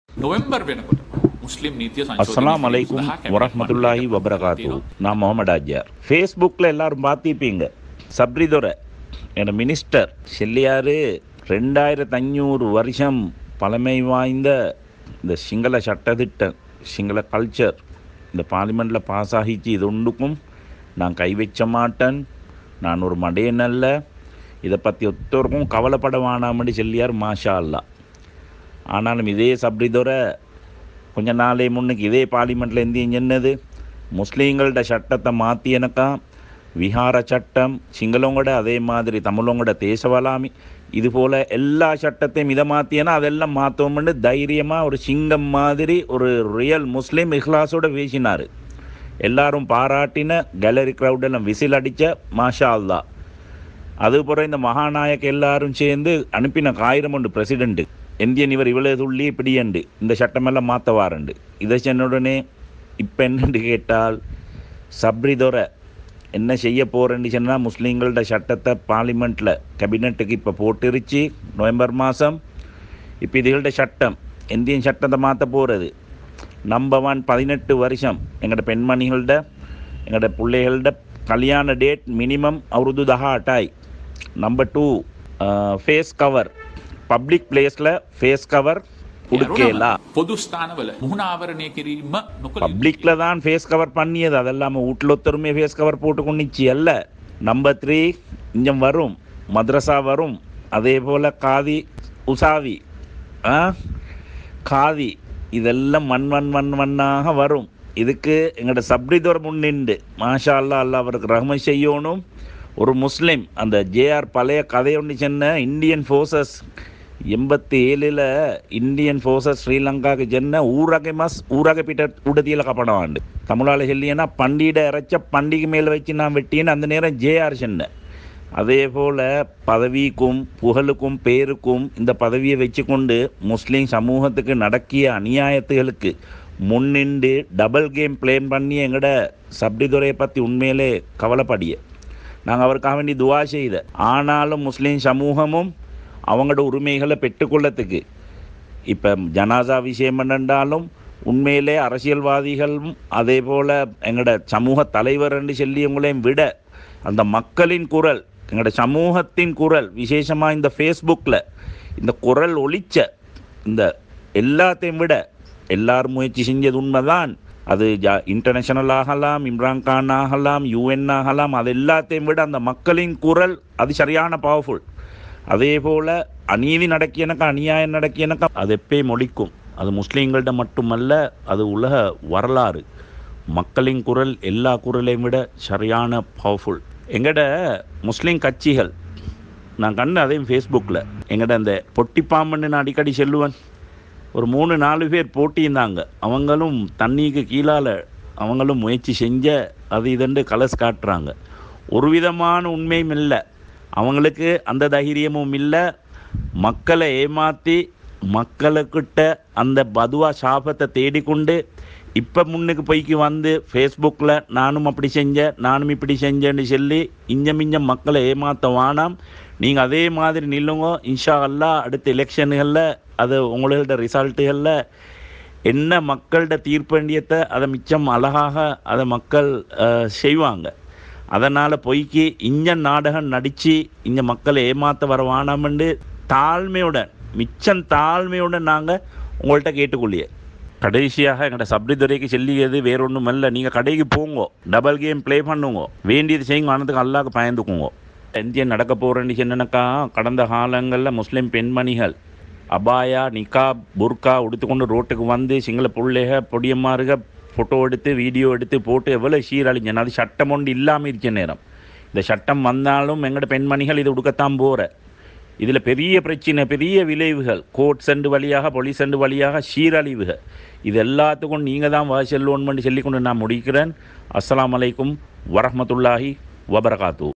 නොවම්බර් වෙනකොට මුස්ලිම් නීතිය அஸ்ஸலாமு அலைக்கும் வரஹ்மத்துல்லாஹி வபரகாத்து நான் முகமது ஆஜியார் ஃபேஸ்புக்கில் எல்லாரும் பார்த்திருப்பீங்க சப்ரிதுரை என மினிஸ்டர் செல்லியார் ரெண்டாயிரத்து அஞ்சூறு வருஷம் பழமை வாய்ந்த இந்த சிங்கள சட்டத்திட்டம் சிங்கள கல்ச்சர் இந்த பார்லிமெண்ட்டில் பாஸ் ஆகிச்சு இது ஒன்றுக்கும் நான் கை வச்ச மாட்டேன் நான் ஒரு மடையன் அல்ல இதை பற்றி ஒத்தோருக்கும் கவலைப்பட வேணாமடி செல்லியார் மாஷா அல்லா ஆனாலும் இதே சப்ரிதுரை கொஞ்ச நாளே முன்னுக்கு இதே பார்லிமெண்ட்டில் இருந்து என்னது முஸ்லீம்கள்ட சட்டத்தை மாற்றியனக்கா விஹார சட்டம் சிங்களவங்களோட அதே மாதிரி தமிழவங்களோட தேசவலாமி இது போல் எல்லா சட்டத்தையும் இதை மாற்றியனா அதெல்லாம் மாற்றோம்னு தைரியமாக ஒரு சிங்கம் மாதிரி ஒரு ரியல் முஸ்லீம் இஹ்லாஸோட பேசினார் எல்லாரும் பாராட்டின கேலரி க்ரௌடெல்லாம் விசில் அடித்த மாஷா அல்லா அதுபோல் இந்த மகாநாயக் எல்லாரும் சேர்ந்து அனுப்பின காயிரம் உண்டு பிரசிடெண்ட்டு இந்தியன் இவர் இவ்வளோ துள்ளி இப்படியண்டு இந்த சட்டமெல்லாம் மாற்ற வாரண்டு இதை சொன்ன இப்போ என்னன்னு கேட்டால் சப்ரிதொரை என்ன செய்ய போகிறேன்னு சொன்னால் முஸ்லீம்களோட சட்டத்தை பார்லிமெண்ட்டில் கேபினெட்டுக்கு இப்போ போட்டுருச்சு நவம்பர் மாதம் இப்போ இதுகளோட சட்டம் இந்தியன் சட்டத்தை மாற்ற போகிறது நம்பர் ஒன் பதினெட்டு வருஷம் எங்களோட பெண்மணிகளோட எங்களோட பிள்ளைகளோட கல்யாண டேட் மினிமம் அவருது தஹா அட்டாய் number two face cover public பிளேஸில் ஃபேஸ் கவர் கொடுக்கலாம் පොදු ස්ථානවල මුහුණ ආවරණය කිරීම නොකළ பப்ளிக்ல தான் ஃபேஸ் கவர் பண்ணியது அதெல்லாம வீட்டில் ஒருத்தருமே ஃபேஸ் கவர் போட்டு கொண்டுச்சு அல்ல நம்பர் த்ரீ இஞ்சம் வரும் மദ്രസா வரும் அதே போல் காதி உசாவி ஆ காதி இதெல்லாம் மண் மண் மண் மண்ணாக வரும் இதுக்கு எங்களோட சப்ரிதோர் முன்னிண்டு மாஷா அல்லா அல்லா அவருக்கு ரஹ்ம செய்யணும் ஒரு முஸ்லீம் அந்த ஜேஆர் பழைய கதை ஒன்று சொன்ன இந்தியன் ஃபோர்ஸஸ் எண்பத்தி ஏழில் இந்தியன் ஃபோர்ஸஸ் ஸ்ரீலங்காவுக்கு சென்ன ஊரகை மாஸ் ஊரக பிட்ட உடத்தியில் கப்படவாண்டு தமிழால் சொல்லியன்னா பண்டிகை இறைச்ச பண்டிகை மேலே வச்சு நான் வெட்டின்னு அந்த நேரம் ஜேஆர் சொன்னேன் அதே போல் பதவிக்கும் புகழுக்கும் பேருக்கும் இந்த பதவியை வச்சுக்கொண்டு முஸ்லீம் சமூகத்துக்கு நடக்கிய அநியாயத்துகளுக்கு முன்னின்று டபுள் கேம் பிளேன் பண்ணி எங்களோட சப்டிதுரையை பற்றி உண்மையிலே கவலைப்படிய நாங்கள் அவருக்காக வேண்டி துவா செய்த ஆனாலும் முஸ்லீம் சமூகமும் அவங்களோட உரிமைகளை பெற்றுக்கொள்ளத்துக்கு இப்போ ஜனாசா விஷயம் என்னென்றாலும் உண்மையிலே அரசியல்வாதிகளும் அதே போல் எங்களோட சமூக தலைவர் என்று சொல்லியவங்களையும் விட அந்த மக்களின் குரல் எங்களோட சமூகத்தின் குரல் விசேஷமாக இந்த ஃபேஸ்புக்கில் இந்த குரல் ஒழிச்ச இந்த எல்லாத்தையும் விட எல்லாரும் முயற்சி செஞ்சது உண்மைதான் அது ஜா இன்டர்நேஷனல் ஆகலாம் இம்ரான் கான் ஆகலாம் யூஎன் ஆகலாம் அது எல்லாத்தையும் விட அந்த மக்களின் குரல் அது சரியான பவர்ஃபுல் அதே போல் அநீதி நடக்கியனக்கா அநியாயம் நடக்கியனக்கா அது எப்பயும் ஒழிக்கும் அது முஸ்லீம்கள்ட்ட மட்டுமல்ல அது உலக வரலாறு மக்களின் குரல் எல்லா குரலையும் விட சரியான பவர்ஃபுல் எங்கட முஸ்லீம் கட்சிகள் நான் கண்டு அதையும் ஃபேஸ்புக்கில் எங்கட அந்த பொட்டிப்பாம்பன்னு நான் அடிக்கடி சொல்லுவேன் ஒரு மூணு நாலு பேர் போட்டியிருந்தாங்க அவங்களும் தண்ணிக்கு கீழால் அவங்களும் முயற்சி செஞ்ச அது இதண்டு கலஸ் காட்டுறாங்க ஒரு விதமான உண்மையும் இல்லை அவங்களுக்கு அந்த தைரியமும் இல்லை மக்களை ஏமாற்றி மக்களுக்கிட்ட அந்த பதுவா சாபத்தை தேடிக்கொண்டு இப்போ முன்னுக்கு போய்க்கு வந்து ஃபேஸ்புக்கில் நானும் அப்படி செஞ்சேன் நானும் இப்படி செஞ்சேன்னு சொல்லி இஞ்ச மிஞ்சம் மக்களை ஏமாற்ற வானாம் நீங்கள் அதே மாதிரி நில்லுங்க இன்ஷா அல்லா அடுத்த எலெக்ஷனுகளில் அது உங்களோட ரிசல்ட்டுகளில் என்ன மக்கள்கிட்ட தீர்ப்பண்டியத்தை அதை மிச்சம் அழகாக அதை மக்கள் அஹ், செய்வாங்க அதனால் பொய்க்கு இஞ்ச நாடகம் நடித்து இங்க மக்களை ஏமாற்ற வர வானாமண்டு தாழ்மையுடன் மிச்சம் தாழ்மையுடன் நாங்கள் உங்கள்கிட்ட கேட்டுக்கொள்ளிய கடைசியாக எங்களோட சப்ரிதுரைக்கு செல்லியது வேற ஒன்றும் இல்லை நீங்கள் கடைக்கு போங்க டபுள் கேம் ப்ளே பண்ணுங்க வேண்டியது செய்யுங்க ஆனதுக்கு அல்லாக்கு பயந்துக்குங்க இந்திய நடக்க போகிறேன்னு சொன்னனாக்கா கடந்த காலங்களில் முஸ்லீம் பெண்மணிகள் அபாயா நிகாப் புர்கா உடுத்துக்கொண்டு ரோட்டுக்கு வந்து சிங்கள பிள்ளைக பொடியம்மாருக ஃபோட்டோ எடுத்து வீடியோ எடுத்து போட்டு எவ்வளோ சீரழிஞ்சன அது சட்டம் ஒன்று இல்லாமல் இருக்க நேரம் இந்த சட்டம் வந்தாலும் எங்களோட பெண்மணிகள் இது உடுக்கத்தான் போகிற இதில் பெரிய பிரச்சனை பெரிய விளைவுகள் கோர்ட் சென்று வழியாக போலீஸ் சென்று வழியாக சீரழிவுகள் இது எல்லாத்துக்கும் நீங்கள் தான் வாசல் லோன் பண்ணி சொல்லிக்கொண்டு நான் முடிக்கிறேன் அஸ்ஸலாமு அலைக்கும் வரஹ்மத்துல்லாஹி வபரகாத்து